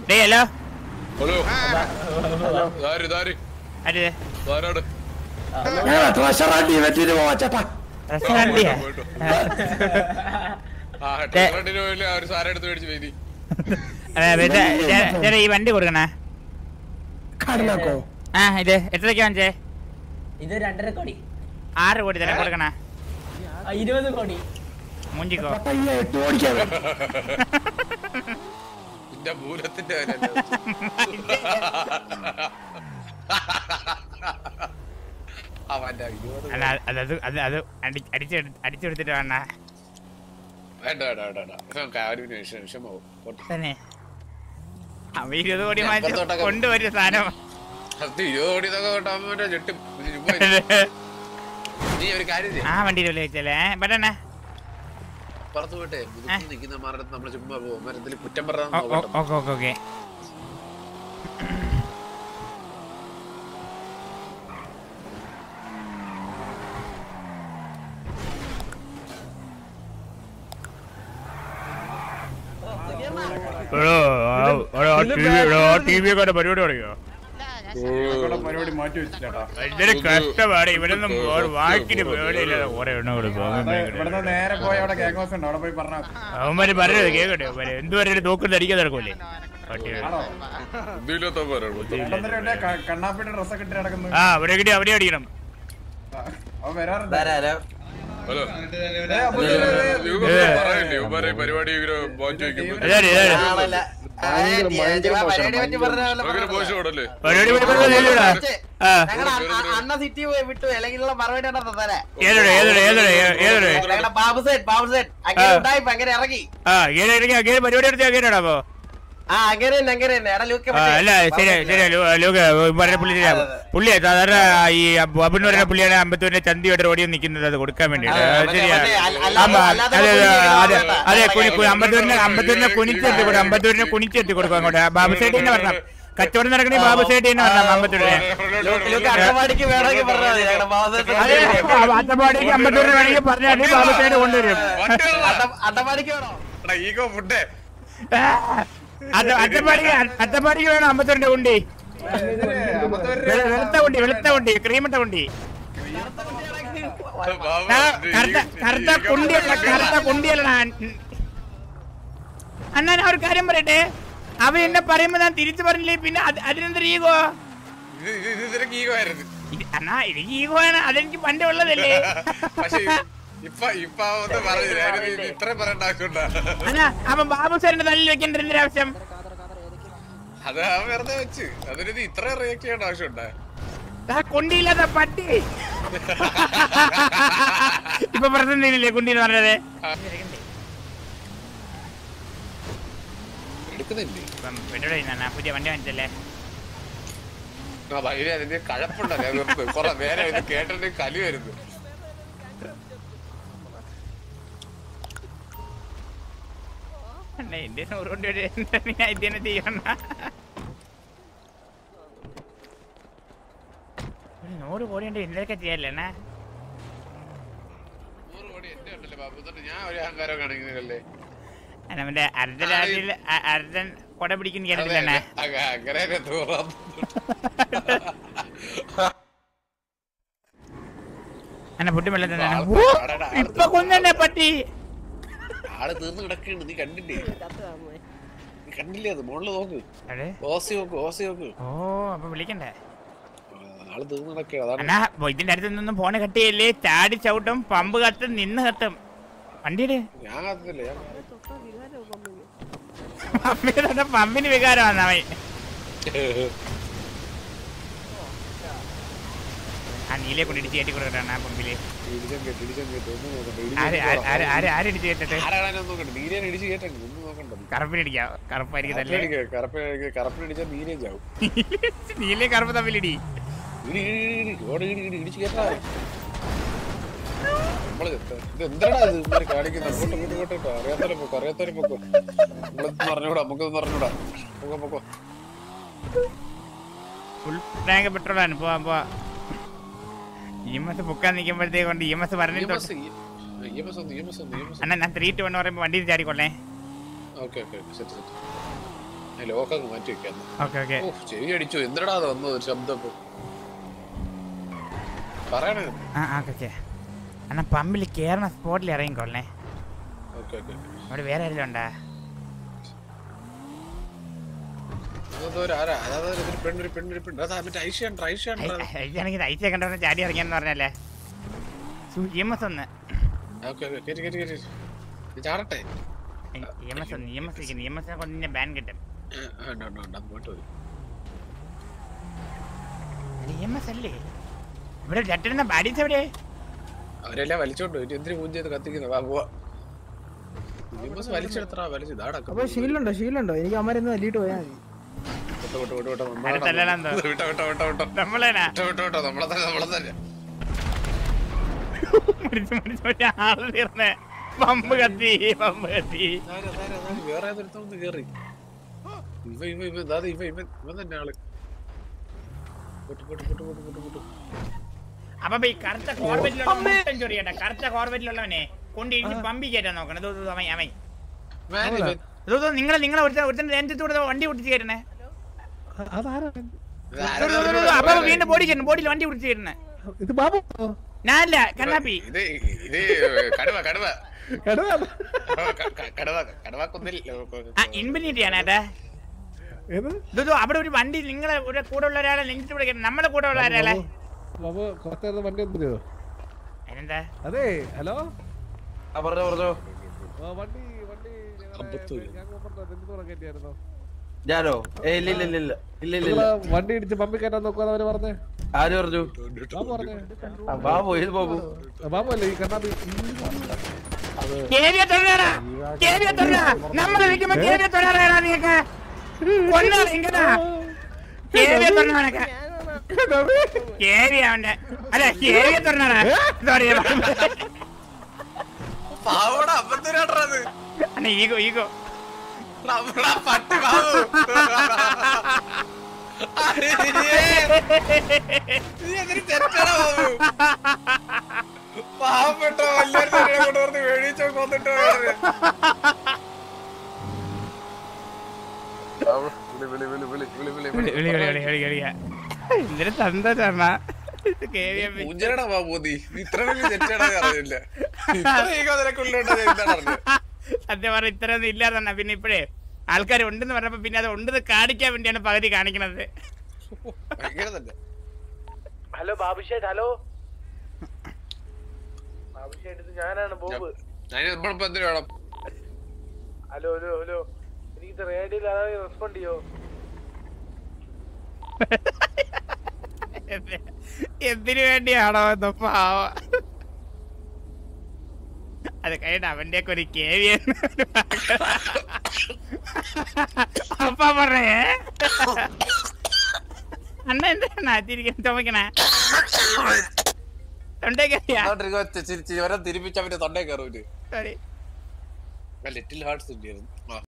Day hello hello ഇതാര് ഇതാര് അതെ ഇതാരാണ് ട്രഷറാണ്ടി പറ്റിയിട്ട് പോവാ ചേട്ടാ റെസ്റ്റോറന്റിയാ പോയിട്ട്. ആ ഹെഡ്രണ്ടിന് പോയില്ല ആ ഒരു സാധനം എടുത്ത് മേടിച്ച് വേദി ചേട്ടാ ഈ വണ്ടി കൊടുക്കണേ കടലാക്കോ ആ ഇത് എത്രയ്ക്ക് വാങ്ങിച്ചേ ഇത് രണ്ടര കോടി ആറ് കോടി തരാൻ കൊടുക്കണേ ആ, ഇരുപത് കോടി മുഞ്ചിക്കോ പയ്യെ എട്ട് ഓടിക്കാൻ നിന്റെ മൂലത്തിന്റെ കാര്യമല്ല. അവന്റെ ഇരുപത് അല്ല അത് അത് അത് അത് അടി അടിച്ചെടു അടിച്ചെടുത്തിട്ട് വേണ്ട വേണ്ട വേണ്ട വേണ്ട വേണ്ട ഇപ്പം കാര്യത്തിന് വിഷയം വിഷമാവും പോട്ടെ. തന്നെ അവ ഇരുപത് കോടി ഞാൻ വാങ്ങിച്ചു പുറത്തോട്ടൊക്കെ- കൊണ്ടുവരും സാധനം സത്യം ഇരുപത് കോടി ഇതൊക്കെ കൊണ്ടാകുമ്പോ ചെട്ടി ഇത് ചുമ്മാ ഇരി. നീ ഒരു കാര്യം ചെയ്യ്. ആ വണ്ടിയിൽ വെച്ചല്ലേ പെട്ടെന്നെ പുറത്ത് പോയിട്ടെ മുതുക്കിൽ നിൽക്കുന്ന മരത്ത് നമ്മൾ ചുമ്മാ പോകും മരത്തിൽ കുറ്റം പറഞ്ഞാൽ ഓ- ഓ- നോക്കട്ടെ okay okay okay T V ഒക്കെ പരിപാടി തുടങ്ങിയോ പരിപാടി മാറ്റി വെച്ചിട്ടാ ഇതൊരു കഷ്ടപ്പാട് ഇവരൊന്നും വാക്കിന് പേടിയില്ല കുറെ എണ്ണം കൊടുക്കും ഇവിടുന്ന് നേരെ പോയി അവിടെ കേക്ക് ഹൗസ് ഉണ്ട് അവിടെ പോയി പറഞ്ഞാ അവന്മാര് പറഞ്ഞത് കേക്കട്ടെ അവന്മാര് എന്തുവരെ തോക്കും അടിക്കാൻ നടക്കൂലേ പട്ടികൾ. ആണോ എന്തില്ലാത്ത പോരാണ് ഇവിടുന്ന് ഇവിടെ ക- കണ്ണാപ്പിയുടെ ഡ്രസ്സൊക്കെ ഇട്ട് നടക്കുന്നു ആ അവിടെ കിട്ടി അവിടെ അടിക്കണം അവൻ വരാറുണ്ട് ഹലോ ഏ, അപ്പൊ ഇത് ഇത് യുവ പറയില്ലേ യുവമാരെ പരിപാടി ഇങ്ങനെ മാറ്റി വെക്കുന്നു അതാണ് ഇതാണ് ഭയങ്കര മോശമാണല്ലേ പരിപാടി പരിപാടി പരിപാടി ആ അണ്ണ സിറ്റി പോയി വിട്ടു അല്ലെങ്കിലുള്ള മറുപടി ഉണ്ടോ തന്നെ ഏതൊരു ഏതൊരു ഏതൊരു ഏതൊരു ഞങ്ങളുടെ ബാബു സെറ്റ് ബാബു സെറ്റ് അങ്ങനെ ഉണ്ടായി അങ്ങനെ ഇറങ്ങി ആ അങ്ങനെ ഇറങ്ങി അങ്ങനെ പരിപാടി എടുത്ത് അങ്ങനെയാണോ അപ്പൊ ആ അങ്ങനെ തന്നെ അങ്ങനെ തന്നെ എടാ ലൂക്കെ ആ അല്ല ശരി ശരി ലോക പറഞ്ഞ പുള്ളി ശരിയാ. പുള്ളിയെ സാധാരണ ഈ ബബിന് പറയുന്ന പുള്ളിയാണ് അമ്പത്തൂരിന്റെ ചന്തിയോടെ ഓടി നിൽക്കുന്നത് അത് കൊടുക്കാൻ വേണ്ടിട്ട് അതെ, മറ്റേ- ശരിയാ മറ്റേ അല്ല- അല്ലാതെ- ആമാ, അല്ലാതെ അതെ അതെ കുനിഞ്ഞ് അതെ ഇരിക്കുന്ന അതെ ആൾക്കാരെ കുനി- കുനി- കാര്യം അമ്പത്തൂരിനെ അമ്പത്തൂരിനെ കുനിച്ചെത്തി കൊടുക്കും അമ്പത്തൂരിനെ കുനിച്ചെത്തി കൊടുക്കും അങ്ങോട്ട് ബാബു സൈഡ് തന്നെ പറഞ്ഞ കച്ചവടം നടക്കണേ ബാബു സൈഡ് തന്നെ പറഞ്ഞ അമ്പത്തൂരിനെ ലൂക്ക് അട്ടപ്പാടിക്ക് വേണമെങ്കിൽ പറഞ്ഞാൽ മതി ഞങ്ങളുടെ ബാബു അതെ സെറ്റ് അത്തപ്പാടിക്ക് അമ്പത്തൂരിന് വേണമെങ്കിൽ പറഞ്ഞാൽ മതി, ബാബു സൈഡ് കൊണ്ടുവരും അട്ടപ്പാടിക്ക് വേണോ ഈഗോ ഫുഡേ അത്ത- അത്തപ്പാടിക്ക് അത്തപ്പാടിക്ക് വേണം അമ്പത്തൂരിന്റെ ഉണ്ടി ഇതില് അമ്പത്തൂര് വെളു- വെളുത്ത ഉണ്ടി വെളുത്ത ഉണ്ടി ക്രീമിട്ട ഉണ്ടി ആ, കറുത്ത കറുത്ത കുണ്ടിയല്ല കറുത്ത കുണ്ടിയല്ല അണ്ണാ ഞാൻ ഒരു കാര്യം പറയട്ടെ അവ എന്നെ പറയുമ്പോ ഞാൻ തിരിച്ചു പറഞ്ഞില്ലേ പിന്നെ അത് അതിനെന്തൊരു ഈഗോ ഇതിനൊക്കെ ഈഗോ ആയിരുന്നു ഇത് അണ്ണാ എനിക്ക് ഈഗോ ആണ് അതെനിക്ക് പണ്ടേ ഉള്ളതല്ലേ പക്ഷെ ഇപ്പൊ ഇപ്പൊ ഒന്ന് പറഞ്ഞില്ല ഞാനിത് ഇത്രയും പറയേണ്ട ആവശ്യമുണ്ടാ അണ്ണാ അവൻ ബാബു സാറിന്റെ തല്ലിൽ വെക്കേണ്ട എന്തൊരു ആവശ്യം അത് ആ വെറുതെ വെച്ച് അതിന് ഇത് ഇത്രയും റിയാക്ട് ചെയ്യേണ്ട ആവശ്യമുണ്ടാ ആ കുണ്ടിയില്ലാത്ത പട്ടി ഇപ്പൊ പ്രസന്റില്ലേ കുണ്ടി എന്ന് പറഞ്ഞത് എടുക്കുന്നില്ലേ ഇപ്പം പെട്രോൾ ചെയ്യുന്ന പുതിയ വണ്ടി വാങ്ങിച്ചല്ലേ ആ ഭയങ്കര അതിന്റെ കഴപ്പുണ്ടല്ലേ അത് നിർത്ത്. കുറെ നേരം ഇത് കേട്ടിട്ട് കലി വരുന്നു അണ്ണാ എന്റെ നൂറ് കൊണ്ട് ഒരു എന്താണ് ഞാൻ ഇത് തന്നെ ചെയ്യണ ഒരു നൂറ് കോടി ഉണ്ട് എന്തൊക്കെ ചെയ്യല്ലേ അണ്ണാ നൂറ് കോടി എന്റെ ഉണ്ടല്ലേ ബാബു എന്നിട്ട് ഞാൻ ഒരു അഹങ്കാരം കാണിക്കുന്നില്ലല്ലേ അണ്ണാ മറ്റേ അർദ്ധരാത്രിയിൽ അർദ്ധൻ കൊട പിടിക്കുന്ന കേട്ടില്ല അണ്ണാ അങ്ങ- അങ്ങനെ തോറാം അണ്ണാ പൊട്ടി വെള്ളം തന്നെ ആള് ഓ, ആടാ, ആള് ഇപ്പൊ കൊന്നെ പറ്റി ആള് തീർന്ന് കിടക്കുന്നുണ്ട് നീ കണ്ടില്ലേ നീ കണ്ടില്ലേ അത് മോളില് നോക്ക് അതെ ഓസി നോക്ക് ഓസി നോക്ക് ഓ അപ്പൊ വിളിക്കണ്ടേ ആ, ആള് തീർന്ന് കിടക്കുക അതാണ് അണ്ണാ ബോ, ഇതിന്റെ അടുത്ത് നിന്നും ഫോണ് കട്ടിയല്ലേ ചാടി ചവിട്ടും പമ്പ് കത്തും നിന്ന് കത്തും വണ്ടിയുടെ ഞാൻ കത്തില്ല ഞാൻ പമ്പിന് പമ്പിന് വികാരമാണ് അവൻ ആ നീലെ കൊണ്ട് ഇടിച്ച് കയറ്റി കൊടുക്കട്ടാണ് ആ പമ്പില് ഇടിച്ചം കേട്ട് ഇടിച്ചം കേട്ട് ഒന്നും നോക്കണ്ട ആര് ഇടിച്ചം ആര് ആര് ആര് ആര് ഇടിച്ച് കേട്ടിട്ട് ആരാണെന്ന് നോക്കണ്ട നീരേനെ ഇടിച്ച് കേട്ടെ ഒന്നും നോക്കണ്ട കറുപ്പിനിടിക്കാം കറുപ്പായിരിക്കും തന്നെ കറപ്പിനടിക്കുക കറപ്പിനടിച്ചാൽ നീരേം ചാവും നീലെ കറുപ്പ് തമ്മിലിടി ഇടി ഇടി ഇടി ഇടി ഓടി ഇടി ഇടി ഇടിച്ച് കേട്ടാ നമ്മള് ചെത്ത. ഇത് എന്തിനാ ഇത് ഇങ്ങനെ കാണിക്കുന്നത് അങ്ങോട്ട് ഇങ്ങോട്ട് ഇങ്ങോട്ട് ഇട്ടോ അറിയാത്തവരെ പൊക്കോ അറിയാത്തവരെ പൊക്കോ നമ്മളൊന്നും പറഞ്ഞൂടാ നമുക്കൊന്നും പറഞ്ഞൂടാ പൊക്കോ പൊക്കോ ഫുൾ ടാങ്ക് പെട്രോളാണ് പോവാ പോവാ ഇ എം എസ് പൊക്കാൻ നിൽക്കുമ്പോഴത്തേക്ക് കൊണ്ട് ഇ എം എസ് പറഞ്ഞു EMS, EMS ഒന്ന്, EMS ഒന്ന്, EMS ഒന്ന്. അണ്ണാ ഞാൻ ത്രീ ടു വൺ പറയുമ്പോ വണ്ടിയിൽ ചാടിക്കൊള്ളേ okay okay okay set set ലോക്കൊക്കെ മാറ്റി വെക്കാം ഓക്കെ ഓക്കെ ഓ ചെവി അടിച്ചു എന്തിനാ അത് വന്നത് ഒരു ശബ്ദം ഇപ്പൊ? പറയണേ ആ ആ ഓക്കെ എന്നാ പമ്പിൽ കയറണ സ്പോട്ടിൽ ഇറങ്ങിക്കൊള്ളേ ഓക്കെ ഓക്കെ അവിടെ വേറെ ആരെങ്കിലും ഉണ്ടാ അതൊരു ആരാ അതാ ഒരു പെണ്ണൊരു പെണ്ണൊരു പെണ്ണ് അതാ മറ്റേ ഐഷ്യാണ് ഐഷ്യാണ് ഐച്ചാണെങ്കിൽ ഐച്ച കണ്ടവന്ന് ചാടി ഇറങ്ങിയെന്ന് പറഞ്ഞല്ലേ ഇ എം എസ് ഒന്ന് ഓക്കെ ഓക്കെ കേറ്റി കേറ്റി കേറ്റി ഇത് ചാടട്ടെ ഇ എം എസ് ഒന്ന് E M S E M എസിനെ കൊണ്ട് നിന്നെ ബാൻ കിട്ടും ആ, ഉണ്ട് ഉണ്ട് ഉണ്ട് അങ്ങോട്ട് വരും ഇ എം എസ് അല്ലേ ഇവിടെ ചട്ടിരുന്ന ബാഡീസ് എവിടെ അവരെല്ലാം വലിച്ചോണ്ട് പോയി എന്തിനു പൂജ ചെയ്ത് കത്തിക്കുന്ന വാ പോവാ ബസ് വലിച്ചെടുത്തടാ വലിച്ചു ഇതാടാ അപ്പൊ ശീലുണ്ടോ ശീലുണ്ടോ എനിക്ക് അമ്മരെന്ന് തല്ലിട്ട് പോയാൽ മതി വിട്ടോ വിട്ടോ വിട്ടോ വിട്ടോ അടുത്തല്ലടാ എന്തോ. വിട്ടോ വിട്ടോ വിട്ടോ വിട്ടോ നമ്മളേനാ വിട്ടോ വിട്ടോ വിട്ടോ നമ്മളെ തന്നെ നമ്മളെ തന്നെ മുടിച്ച് മുടിച്ച് മുടിച്ച് ആള് തീർന്നേ പമ്പ് കത്തി പമ്പ് കത്തി ആരാ, ആരാ, ആരാ, വേറെ ഏതൊരുത്തൊന്ന് കേറി ഇവ ഇവ ഇവ ദാ ഇവ ഇവൻ ഇവൻ തന്നെ ആള് പൊട്ടു പൊട്ടു പൊട്ടു പൊട്ടു പൊട്ടു പൊട്ടു അപ്പൊ ഈ കറുത്ത കോർബറ്റിലുള്ള മുട്ടൻ ചൊറിയട്ടെ കറുത്ത കോർബറ്റിലുള്ളവനെ കൊണ്ട് ഇടിച്ച് പമ്പി കയറ്റാൻ നോക്കണം ഇതോ, ഇതോ, അവൻ അവൻ മാൻ ഇവൻ ഇതോ, ഇതോ, നിങ്ങളെ നിങ്ങളെ ഒരുത്തൻ ഒരുത്തന്റെ രഞ്ജത്തൂടെ വണ്ടി പിടിച്ച് കയറ്റണേ അതാരാ ഇത് ഇതോ, ആരാ ഇതോ, ഇതോ, ഇതോ, അപ്പൊ വീണ്ടും ബോഡി കയറ്റണം ബോഡിയിൽ വണ്ടി പിടിച്ച് കയറ്റണേ ഇത് ബാബു ഞാനല്ല കണ്ണാപ്പി ഇത് ഇത് കടുവ കടുവ എടാ ക- ക- കടുവ കടുവ കുന്നിൽ ആ ഇൻഫിനിറ്റി ആണ് ഏട്ടാ ഏത് ഇതോ, ഇതോ, അവിടെ ഒരു വണ്ടി നിങ്ങളെ ഒരു കൂടെ ഉള്ള ഒരാളെ നെഞ്ചിട്ട് പിടിക്കണം നമ്മളെ കൂടെ ഉള്ള ഒരാളെ ബാബു കുറച്ച് നേരം വണ്ടി എന്തിനോ അതിനെന്താ അതെ ഹലോ പറഞ്ഞോ പറഞ്ഞോ വണ്ടി വണ്ടി അമ്പത്തൂര്. കയറ്റിയായിരുന്നോ ഞാനോ ഏ ഇല്ല ഇല്ല ഇല്ല ഇല്ല ഇല്ല ഇല്ല ഇല്ല വണ്ടി ഇടിച്ച് പമ്പി കയറ്റാൻ നോക്കുവാന്ന് അവര് പറഞ്ഞേ ആര് പറഞ്ഞു ബാബു പറഞ്ഞേ ആ, ബാബു ഏത് ബാബു ബാബു അല്ലേ ഈ കണ്ണാപ്പി കേവിയെ തൊഴിലാടാ കേവിയെ തൊഴിലാ നമ്മളെ വിളിക്കുമ്പോ കേവിയെ തൊഴിലാടാ നീക്ക് കൊന്നാ ഇങ്ങനാ കേവിയെ തൊഴിലാണൊക്കെ കേവി അവന്റെ അല്ല കേവിയെ തൊഴിലാടാ സോറി പാവടാ അമ്പത്തൂരാട്ടത് അണ്ണ ഈഗോ ഈഗോ നമ്മളാ പട്ടി ബാബു അയ്യേ. നീ എന്തൊരു തെറ്റാടാ ബാബു പാവപ്പെട്ട വലിയൊരു തന്നെ കൊണ്ടുവന്ന് മേടിച്ചോ കൊന്നിട്ടോ വിളി വിളി വിളി വിളി വിളി വിളി വിളി വിളി വിളി വിളി എന്തൊരു സന്തോഷമ്മ കേവിയെ പൂഞ്ചരടാ ബാബു നീ നീ ഇത്ര വലിയ തെറ്റാടാ അറിയില്ല ഇത്ര ഈഗോ നിനക്കുള്ളിലുണ്ടോ ഞാൻ എന്താണ് അറിഞ്ഞത് സത്യം പറഞ്ഞ ഇത്രയൊന്നും ഇല്ലാതെ പിന്നെ ഇപ്പോഴേ ആൾക്കാർ ഉണ്ടെന്ന് പറഞ്ഞപ്പോ പിന്നെ അത് ഉണ്ടെന്ന് കാണിക്കാൻ വേണ്ടിയാണ് പകുതി കാണിക്കണത് ഭയങ്കര തന്നെ ഹലോ ബാബുഷേട്ട് ഹലോ ബാബുഷേട്ട് ഇത് ഞാനാണ് ബോബ് അതിന് നമ്മളിപ്പോ എന്തിനു വേണം ഹലോ ഹലോ ഹലോ എനിക്ക് റേഡിയോയിൽ അതായത് റെസ്പോണ്ട് ചെയ്യോ എന്ത്- എന്തിനു വേണ്ടിയാണോ എന്തോ പാവ അത് കഴിഞ്ഞ അവന്റെ ഒക്കെ ഒരു കേവി അപ്പ പറഞ്ഞേ അണ്ണ എന്താണ് തിരിക്കാൻ ചുമക്കണേ തൊണ്ടേക്കറിയാ ചിരിച്ച് വരെ തിരിപ്പിച്ച് അവന്റെ തൊണ്ടേ കയറൂര് സോറി ലിറ്റിൽ ഹാർട്സ് ഉണ്ടായിരുന്നു